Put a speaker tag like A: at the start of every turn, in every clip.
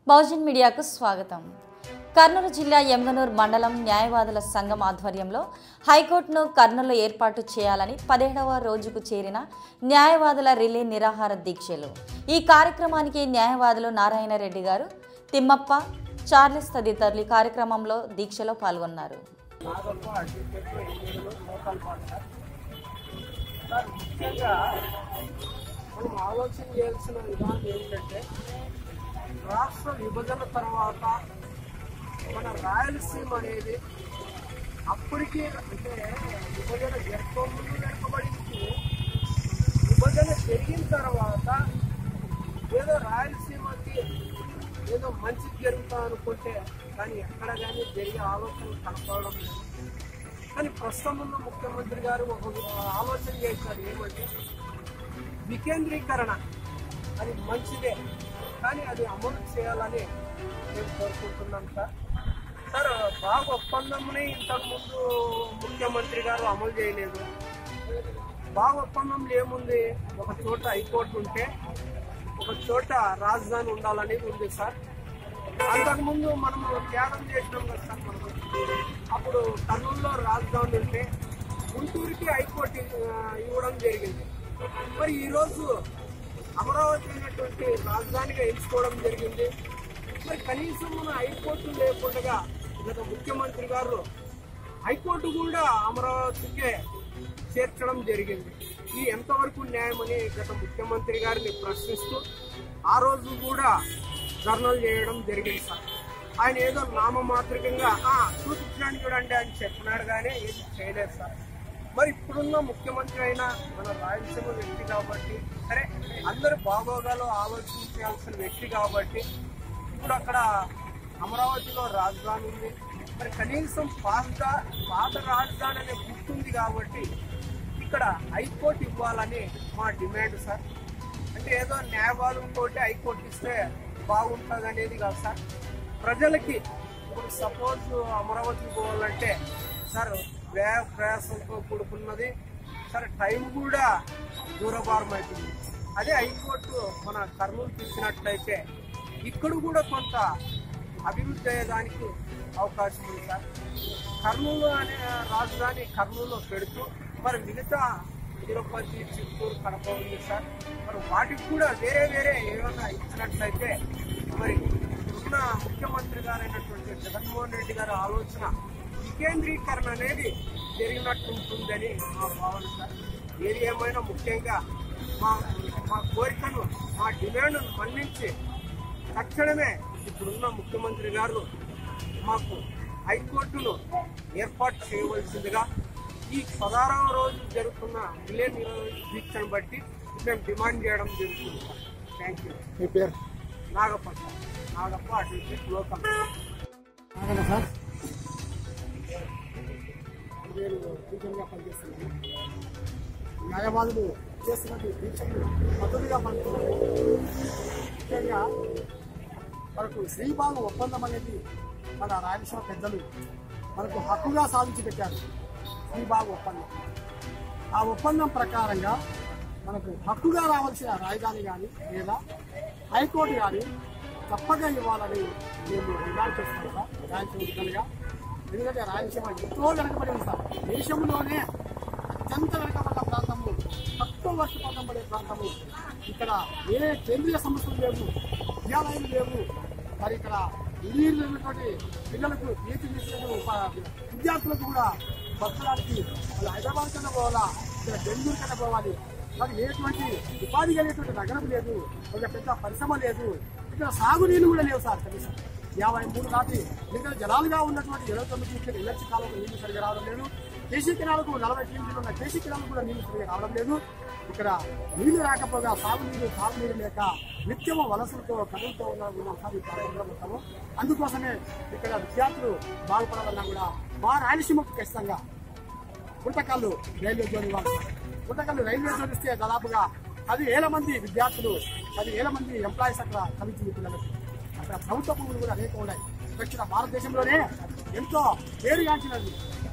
A: బహుజన్ మీడియాకు స్వాగతం కర్నూలు జిల్లా ఎమ్గనూర్ మండలం న్యాయవాదుల సంఘం ఆధ్వర్యంలో హైకోర్టును కర్నూలులో ఏర్పాటు చేయాలని పదిహేడవ రోజుకు చేరిన న్యాయవాదుల రిలే నిరాహార దీక్షలు ఈ కార్యక్రమానికి న్యాయవాదులు నారాయణ రెడ్డి గారు తిమ్మప్ప చార్లెస్ తదితరులు ఈ కార్యక్రమంలో దీక్షలో పాల్గొన్నారు
B: నాగప్ప అడ్వకేట్ ఎన్నికలు లోకల్ పార్టీ సార్ ముఖ్యంగా మనం ఆలోచన చేయాల్సిన విధానం ఏంటంటే రాష్ట్ర విభజన తర్వాత మన రాయలసీమ అనేది అప్పటికి అంటే విభజన జరగకముందు జరగబడింది విభజన జరిగిన తర్వాత ఏదో రాయలసీమకి ఏదో మంచి జరుగుతా అనుకుంటే కానీ ఎక్కడ కానీ జరిగే ఆలోచన కనపడడం లేదు కానీ ప్రస్తుతం ఉన్న ముఖ్యమంత్రి గారు ఒక ఆలోచన చేశారు ఏమంటే వికేంద్రీకరణ అది మంచిదే కానీ అది అమలు చేయాలని మేము కోరుకుంటున్నాం సార్ సార్ బాగా ఒప్పందంని ఇంతకుముందు ముఖ్యమంత్రి గారు అమలు చేయలేదు బాగా ఒప్పందంలో ఏముంది ఒక చోట హైకోర్టు ఉంటే ఒక చోట రాజధాని ఉండాలనేది ఉంది సార్ అంతకుముందు మనం త్యాగం చేసినాం కదా సార్ మనం అప్పుడు కర్నూలులో రాజధాని ఉంటే గుంటూరుకి హైకోర్టు ఆ, ఇవ్వడం జరిగింది మరి ఈరోజు అమరావతి అయినటువంటి రాజధానిగా ఎంచుకోవడం జరిగింది మరి కనీసం మన హైకోర్టు లేకుండా గత ముఖ్యమంత్రి గారు హైకోర్టు కూడా అమరావతికే చేర్చడం జరిగింది ఈ ఎంతవరకు న్యాయమని గత ముఖ్యమంత్రి గారిని ప్రశ్నిస్తూ ఆ రోజు కూడా ధర్నాలు చేయడం జరిగింది సార్ ఆయన ఏదో నామమాత్రికంగా "ఆ, చూపించడానికి చూడండి అని చెప్పినాడు కానీ ఏది చేయలేదు సార్ మరి ఇప్పుడున్న ముఖ్యమంత్రి అయిన మన రాయలసీమ వ్యక్తి కాబట్టి సరే అందరు బాగోగాలు ఆలోచించాల్సిన వ్యక్తి కాబట్టి ఇప్పుడు అక్కడ అమరావతిలో రాజధాని ఉంది మరి కనీసం పాత పాత రాజధాని అనే గుర్తుంది కాబట్టి ఇక్కడ హైకోర్టు ఇవ్వాలని మా డిమాండ్ సార్ అంటే ఏదో న్యాయవాదం తోటి హైకోర్టు ఇస్తే బాగుంటుంది అనేది కాదు సార్ ప్రజలకి ఇప్పుడు సపోజ్ అమరావతికి పోవాలంటే సార్ వ్యయ ప్రయాసంతో కూడుకున్నది సరే టైం కూడా దూరభారం అవుతుంది అదే హైకోర్టు మన కర్నూలు తీసినట్లయితే ఇక్కడ కూడా కొంత అభివృద్ధి అయ్యేదానికి అవకాశం ఉంది సార్ కర్నూలు అనే రాజధాని కర్నూలులో పెడుతూ మరి మిగతా తిరుపతి చిత్తూరు కడప ఉంది సార్ మరి వాటికి కూడా వేరే వేరే ఏమైనా ఇచ్చినట్లయితే మరి ఉన్న ముఖ్యమంత్రి గారైనటువంటి జగన్మోహన్ రెడ్డి గారి ఆలోచన వికేంద్రీకరణ అనేది జరిగినట్టు ఉంటుందని మా భావన సార్ ఏది ఏమైనా ముఖ్యంగా మా మా కోరికను మా డిమాండ్ను మన్నించి తక్షణమే ఇప్పుడున్న ముఖ్యమంత్రి గారు మాకు హైకోర్టును ఏర్పాటు చేయవలసిందిగా ఈ పదహారవ రోజు జరుగుతున్న విలే దీక్షను బట్టి మేము డిమాండ్ చేయడం జరుగుతుంది సార్ థ్యాంక్ యూ
C: మీ పేరు
B: Nagappa sir Nagappa advocate local
C: Naganna sir నేను టీచర్గా పనిచేస్తున్నాను న్యాయవాదులు చేస్తున్నటువంటి దీక్షకు మద్దతుగా పనిచేస్తున్నాను ముఖ్యంగా మనకు శ్రీబాగు ఒప్పందం అనేది మన రాయలసీమ పెద్దలు మనకు హక్కుగా సాధించి పెట్టారు శ్రీబాగు ఒప్పందం ఆ ఒప్పందం ప్రకారంగా మనకు హక్కుగా రావాల్సిన రాజధాని కానీ లేదా హైకోర్టు కానీ తప్పక ఇవ్వాలని మేము డిమాండ్ చేస్తున్నాం సార్ రాయలసీమ విధాలుగా ఎందుకంటే రాయలసీమ ఎంతో వెనకబడి ఉంది సార్ దేశంలోనే అత్యంత వెనకబడ్డ ప్రాంతము తక్కువ వర్షపాతం పడే ప్రాంతము ఇక్కడ ఏ కేంద్రీయ సంస్థలు లేవు విద్యాలయాలు లేవు మరి ఇక్కడ ఇంజనీర్లు ఉన్నటువంటి పిల్లలకు తీర్చిదిద్దేందుకు విద్యార్థులకు కూడా బతకడానికి వాళ్ళు హైదరాబాద్ కన్నా పోవాలా ఇక్కడ బెంగళూరు కన్నా పోవాలి మరి ఎటువంటి ఉపాధి కలిగేటువంటి నగరం లేదు ఒక పెద్ద పరిశ్రమ లేదు ఇక్కడ సాగునీళ్ళు కూడా లేవు సార్ కనీసం యాభై మూడు దాటి మిగతా జలాలుగా ఉన్నటువంటి ఇరవై తొమ్మిది టీఎంసీలు ఎల్ఎర్సీ కాలంలో నీళ్లు సరిగా రావడం లేదు కేసీ కెనాలకు నలభై టీఎంసీలు ఉన్న కేసీ కెనాలకు కూడా నీళ్లు సరిగా రావడం లేదు ఇక్కడ నీళ్లు రాకపోగా సాగునీరు తాగునీరు లేక నిత్యము వలసలతో కదులుతూ ఉన్నాం సార్ ఈ ప్రాంతంలో మొత్తము అందుకోసమే ఇక్కడ విద్యార్థులు బాగుపడాలన్నా కూడా మా రాయలసీమకు ఖచ్చితంగా గుంటకల్లు రైల్వే జోన్ ఇవ్వాలి గుంటకల్లు రైల్వే జోన్ ఇస్తే దాదాపుగా పదివేల మంది విద్యార్థులు పదివేల మంది ఎంప్లాయీస్ అక్కడ చదివించింది పిల్లలకు అక్కడ ప్రభుత్వ భూములు కూడా అనేక ఉన్నాయి దక్షిణ భారతదేశంలోనే ఎంతో పేరుగాంచినది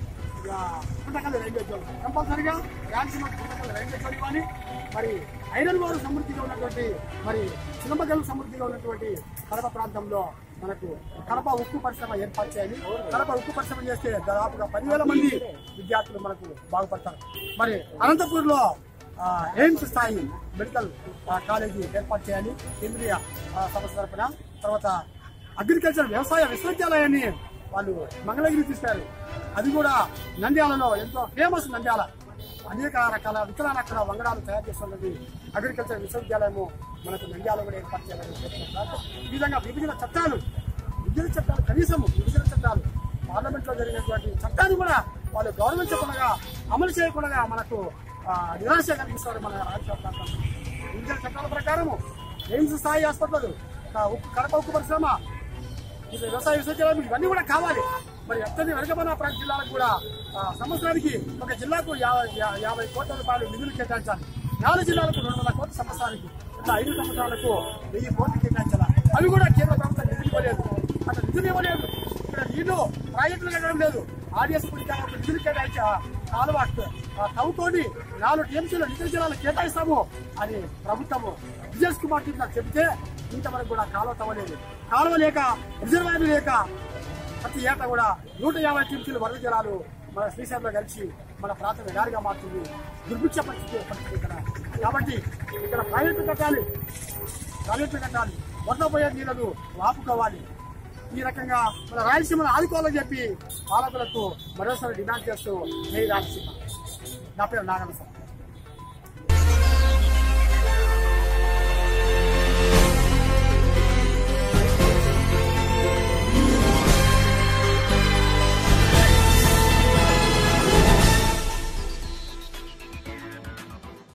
C: పుట్టకల్ రైల్వే జోన్ కంపల్సరిగా రాయలసీమ పుట్టకల్ రైల్వే జోన్ ఇవ్వాలి మరి ఐరన్ వారు సమృద్ధిగా ఉన్నటువంటి మరి చిన్నమగల్ సమృద్ధిగా ఉన్నటువంటి కడప ప్రాంతంలో మనకు కడప ఉక్కు పరిశ్రమ ఏర్పాటు చేయాలి కడప ఉక్కు పరిశ్రమ చేస్తే దాదాపుగా పదివేల మంది విద్యార్థులు మనకు బాగుపడతారు మరి అనంతపూర్ లో ఎయిమ్స్ స్థాయి మెడికల్ ఆ, కాలేజీ ఏర్పాటు చేయాలి కేంద్రీయ ఆ, సంస్థ తరపున తర్వాత అగ్రికల్చర్ వ్యవసాయ విశ్వవిద్యాలయాన్ని వాళ్ళు మంగళగిరి తీసుకెళ్లారు అది కూడా నంద్యాలలో ఎంతో ఫేమస్ నంద్యాల అనేక రకాల విత్తనాలు అక్కడ వంగడాలు తయారు చేస్తున్నది అగ్రికల్చర్ విశ్వవిద్యాలయము మనకు నంద్యాల కూడా ఏర్పాటు చేయాలని కోరుకుంటున్నారు. ఈ విధంగా విభజన చట్టాలు విభజన చట్టాలు కనీసం విభజన చట్టాలు పార్లమెంట్ లో జరిగినటువంటి చట్టాన్ని కూడా వాళ్ళు గౌరవించకుండా అమలు చేయకుండా మనకు ఆ, నిరాశ కలిగిస్తారు మన రాష్ట్ర ప్రాంతం విభజన చట్టాల ప్రకారము ఎయిమ్స్ స్థాయి హాస్పిటల్ ఆ, ఉక్కు కడప ఉక్కు పరిశ్రమ ఇది వ్యవసాయ విశ్వవిద్యాలయం ఇవన్నీ కూడా కావాలి మరి అత్యంత వెనుకబడిన ప్రాంత జిల్లాలకు కూడా ఆ, సంవత్సరానికి ఒక జిల్లాకు యాభై యా- యాభై కోట్ల రూపాయలు నిధులు కేటాయించాలి నాలుగు జిల్లాలకు రెండు వందల కోట్ల సంవత్సరానికి ఇట్లా ఐదు సంవత్సరాలకు వెయ్యి కోట్లు కేటాయించాలి అవి కూడా కేంద్ర ప్రభుత్వం నిధులు ఇవ్వలేదు అట్లా నిధులు ఇవ్వలేదు ఇక్కడ నీళ్లు ప్రాజెక్టులు కట్టడం లేదు ఆర్డీఎస్ పుణ్యకాలకు నిధులు కేటాయించి ఆ కాలువ ఆ తవ్వుకొని నాలుగు టీఎంసీలు నిధుల జిల్లాలు కేటాయిస్తాము అని ప్రభుత్వము విజయ్ కుమార్ రెడ్డి నాకు చెబితే ఇంతవరకు కూడా కాలువ తవ్వలేదు కాలువ లేక రిజర్వాయర్లు లేక ప్రతి ఏటా కూడా నూట యాభై టీమ్సీలు వరద జలాలు మన శ్రీశైలంలో కలిసి మన ప్రాంతం ఎడారిగా మారుతుంది దుర్భిక్ష పరిస్థితి పరిస్థితి ఇక్కడ కాబట్టి ఇక్కడ ప్రాజెక్టు కట్టాలి ప్రాజెక్టు కట్టాలి వరద పోయే నీళ్లను ఆపుకోవాలి ఈ రకంగా మన రాయలసీమను ఆదుకోవాలని చెప్పి పాలకులకు మరోసారి డిమాండ్ చేస్తూ జై రాయలసీమ నా పేరు నాగన్న సార్